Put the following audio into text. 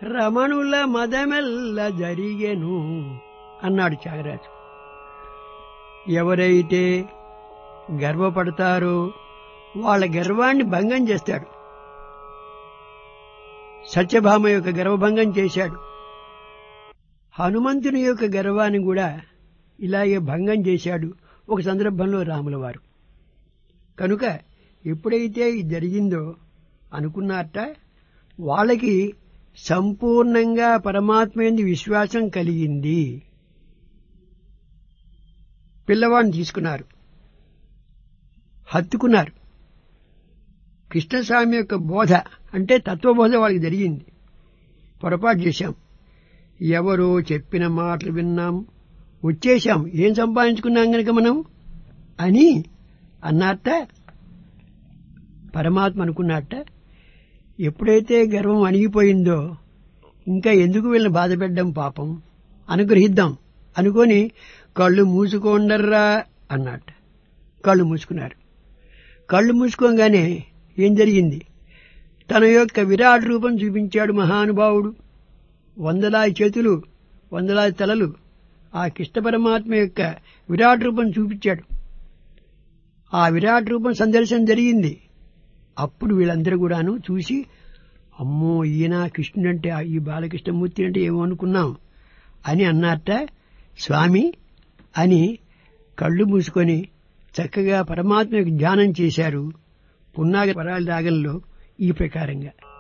రమణుల మదమెల్ల జరిగెను అన్నాడు త్యాగరాజు ఎవరైతే గర్వపడతారో వాళ్ళ గర్వాన్ని భంగం చేస్తాడు సత్యభామ యొక్క గర్వభంగం చేశాడు హనుమంతుని యొక్క గర్వాన్ని కూడా ఇలాగే భంగం చేశాడు ఒక సందర్భంలో రాముల వారు కనుక ఎప్పుడైతే ఇది జరిగిందో అనుకున్నారట వాళ్ళకి సంపూర్ణంగా పరమాత్మ ఎందు విశ్వాసం కలిగింది పిల్లవాడిని తీసుకున్నారు హత్తుకున్నారు కృష్ణస్వామి యొక్క బోధ అంటే తత్వబోధ వాళ్ళకి జరిగింది పొరపాటు చేశాం ఎవరో చెప్పిన మాటలు విన్నాం వచ్చేశాం ఏం సంపాదించుకున్నాం గనక మనం అని అన్నట్ట పరమాత్మ అనుకున్నట్ట ఎప్పుడైతే గర్వం అణిగిపోయిందో ఇంకా ఎందుకు వీళ్ళని బాధ పెట్టడం పాపం అనుగ్రహిద్దాం అనుకొని కళ్ళు మూసుకోండర్రా అన్నట్ట కళ్ళు మూసుకున్నారు కళ్ళు మూసుకోగానే ఏం జరిగింది తన యొక్క విరాట్ రూపం చూపించాడు మహానుభావుడు వందలాది చేతులు వందలాది తలలు ఆ కృష్ణ పరమాత్మ యొక్క విరాట్ రూపం చూపించాడు ఆ విరాట్ రూపం సందర్శనం జరిగింది అప్పుడు వీళ్ళందరూ కూడాను చూసి అమ్మో ఈయన కృష్ణుడు అంటే ఈ బాలకృష్ణమూర్తి అంటే ఏమో అనుకున్నాం అని అన్నట్ట స్వామి అని కళ్ళు మూసుకొని చక్కగా పరమాత్మకు ధ్యానం చేశారు పున్నాగ పరాల రాగంలో ఈ ప్రకారంగా